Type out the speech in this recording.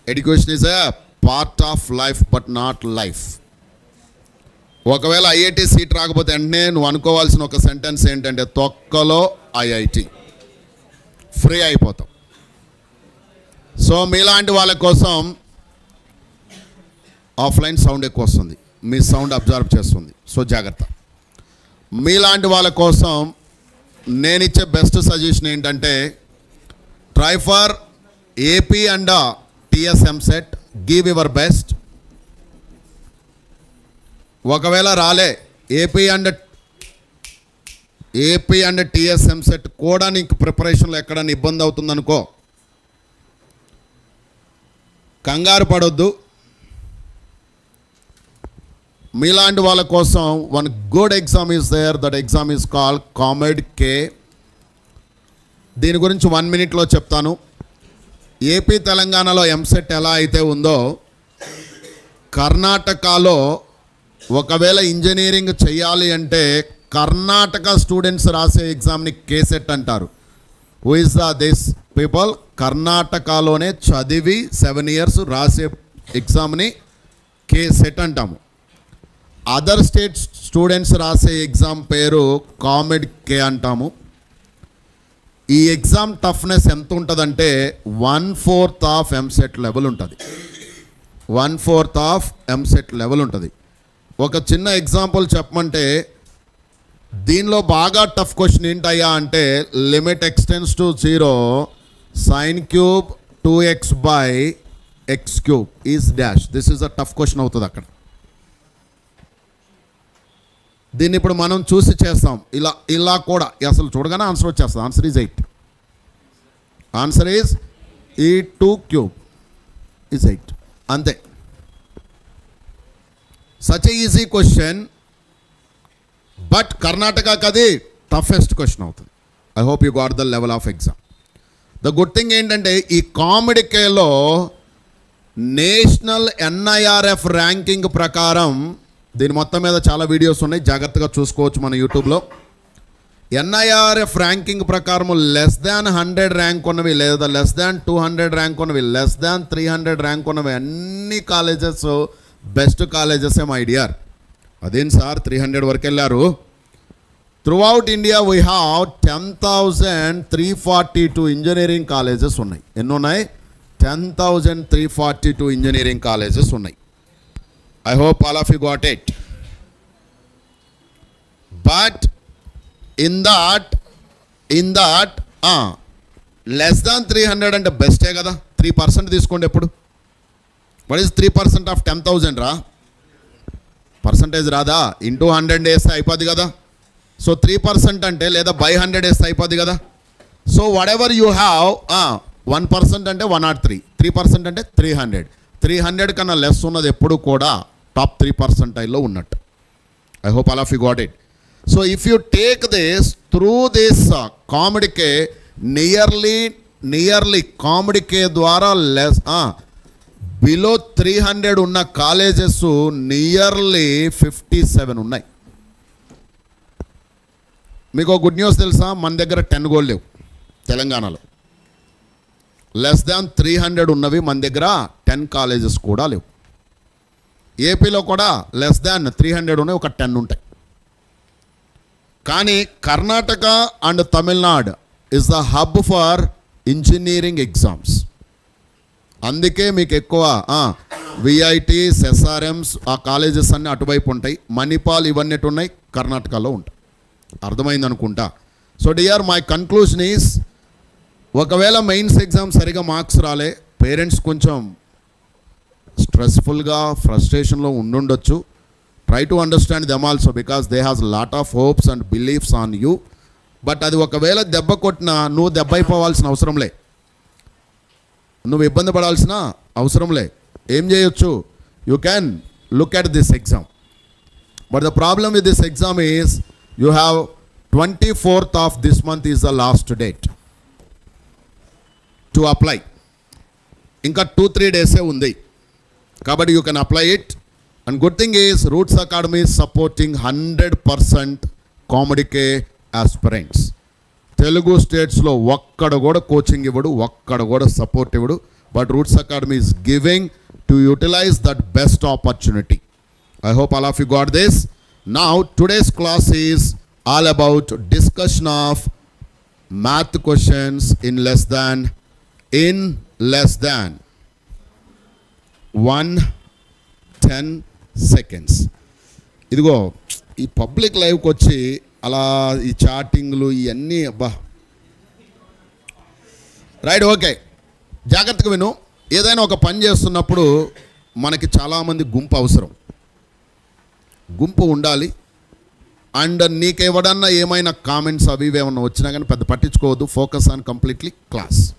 Education is a part of life but not life ఒకవేళ IIT seat రాకపోతే వెంటనే నువ్వు అనుకోవాల్సిన ఒక సెంటెన్స్ ఏంటంటే తొక్కలో ఐఐటి ఫ్రీ అయిపోతాం సో మీలాంటి వాళ్ళ కోసం ఆఫ్లైన్ సౌండ్ ఎక్కువ వస్తుంది మీ సౌండ్ అబ్జర్వ్ చేస్తుంది సో జాగ్రత్త మీలాంటి వాళ్ళ కోసం నేను ఇచ్చే బెస్ట్ సజెషన్ ఏంటంటే try for AP and TS EAMCET give your best ఒకవేళ రాలే AP and AP and TS EAMCET కూడా నీకు ప్రిపరేషన్లో ఎక్కడైనా ఇబ్బంది అవుతుందనుకో కంగారు పడొద్దు మీలాంటి వాళ్ళ కోసం one good exam is there that exam is call COMEDK దీని గురించి వన్ మినిట్లో చెప్తాను ఏపీ తెలంగాణలో ఎంసెట్ ఎలా అయితే ఉందో కర్ణాటకలో ఒకవేళ ఇంజనీరింగ్ చేయాలి అంటే కర్ణాటక స్టూడెంట్స్ రాసే ఎగ్జామ్ని కేసెట్ అంటారు who is the this people కర్ణాటకలోనే చదివి సెవెన్ ఇయర్స్ రాసే ఎగ్జామ్ని కే సెట్ అంటాము అదర్ స్టేట్ స్టూడెంట్స్ రాసే ఎగ్జామ్ పేరు కామెడ్ కే అంటాము ఈ ఎగ్జామ్ టఫ్నెస్ ఎంత ఉంటుందంటే one fourth of EAMCET level ఉంటుంది one fourth of EAMCET level ఉంటుంది ఒక చిన్న ఎగ్జాంపుల్ చెప్పమంటే దీనిలో బాగా టఫ్ క్వశ్చన్ ఏంటయ్యా అంటే limit x tends to zero sine cube two x by x cube is dash this is a tough question అవుతుంది అక్కడ దీన్ని ఇప్పుడు మనం చూసి చేస్తాం ఇలా ఇలా కూడా అసలు చూడగానే ఆన్సర్ వచ్చేస్తుంది answer is eight answer is ఈ టూ క్యూబ్ ఈజ్ ఎయిట్ అంతే సచ్ ఈజీ క్వశ్చన్ బట్ కర్ణాటకకి అది టఫెస్ట్ క్వశ్చన్ అవుతుంది I hope you got the level of exam the good thing ఏంటంటే ఈ కామెడికేలో నేషనల్ ఎన్ఐఆర్ఎఫ్ ర్యాంకింగ్ ప్రకారం దీని మొత్తం మీద చాలా వీడియోస్ ఉన్నాయి జాగ్రత్తగా చూసుకోవచ్చు మన యూట్యూబ్లో ఎన్ఐఆర్ఎఫ్ ర్యాంకింగ్ ప్రకారం లెస్ దాన్ హండ్రెడ్ ర్యాంక్ ఉన్నవి లేదా less than two hundred rank ఉన్నవి less than three hundred rank ఉన్నవి అన్ని కాలేజెస్ బెస్ట్ కాలేజెస్ ఏం ఐడియార్ అదేం సార్ త్రీ హండ్రెడ్ వరకు వెళ్ళారు through out India we have ten thousand three forty two engineering colleges ఉన్నాయి ఎన్ని ఉన్నాయి ten thousand three forty two engineering colleges ఉన్నాయి I hope all of you got it but in that in that less than three hundred అంటే బెస్టే కదా three percent తీసుకోండి ఎప్పుడు what is three percent of ten thousand రా percentage రాదా into hundred వేస్తే అయిపోద్ది కదా సో త్రీ పర్సెంట్ అంటే లేదా బై హండ్రెడ్ వేస్తే అయిపోద్ది కదా so whatever you have one percent అంటే one not three three percent అంటే త్రీ హండ్రెడ్ త్రీ హండ్రెడ్ కన్నా లెస్ ఉన్నది ఎప్పుడు కూడా టాప్ త్రీ పర్సెంటైల్లో ఉన్నట్టు I hope all of you got it so if you take this through this COMEDK nearly nearly COMEDK ద్వారా less below three hundred ఉన్న colleges nearly fifty seven ఉన్నాయి మీకు ఒక గుడ్ న్యూస్ తెలుసా మన దగ్గర టెన్ గోల్డ్ లేవు తెలంగాణలో లెస్ దాన్ త్రీ హండ్రెడ్ ఉన్నవి మన దగ్గర టెన్ కాలేజెస్ కూడా లేవు ఏపీలో కూడా లెస్ దాన్ త్రీ హండ్రెడ్ ఉన్నాయి ఒక టెన్ ఉంటాయి కానీ Karnataka and Tamil Nadu is the hub for engineering exams అందుకే మీకు ఎక్కువ విఐటీస్ ఎస్ఆర్ఎంస్ ఆ కాలేజెస్ అన్నీ అటువైపు ఉంటాయి మణిపాల్ ఇవన్నీ ఎటు ఉన్నాయి కర్ణాటకలో ఉంటాయి అర్థమైంది అనుకుంటా so dear my conclusion is ఒకవేళ మెయిన్స్ ఎగ్జామ్ సరిగా మార్క్స్ రాలే పేరెంట్స్ కొంచెం స్ట్రెస్ఫుల్గా ఫ్రస్ట్రేషన్లో ఉండుండొచ్చు try to understand them also because they has lot of hopes and beliefs on you but అది ఒకవేళ దెబ్బ కొట్టినా నువ్వు దెబ్బ అయిపోవాల్సిన అవసరంలే నువ్వు ఇబ్బంది పడాల్సిన అవసరంలే ఏం చేయొచ్చు you can look at this exam but the problem with this exam is you have twenty fourth of this month is the last date to apply ఇంకా టూ త్రీ డేసే ఉంది కాబట్టి you can apply it and good thing is Roots Academy supporting hundred percent COMEDK aspirants Telugu స్టేట్స్లో ఒక్కడ కూడా coaching ఇవ్వడు ఒక్కడ కూడా సపోర్ట్ ఇవ్వడు but Roots Academy is giving to utilize that best opportunity. I hope all of you got this. Now, today's class is all about discussion of math questions in less than, in less than one ten seconds ఇదిగో ఈ public లైవ్కి వచ్చి అలా ఈ చాటింగ్లు ఇవన్నీ అబ్బా right okay జాగ్రత్తగా విను ఏదైనా ఒక పని చేస్తున్నప్పుడు మనకి చాలామంది గుంపు అవసరం గుంపు ఉండాలి అండ్ నీకు ఎవడన్నా ఏమైనా కామెంట్స్ అవి ఇవి ఏమన్నా వచ్చినా కానీ పెద్ద పట్టించుకోవద్దు ఫోకస్ ఆన్ కంప్లీట్లీ క్లాస్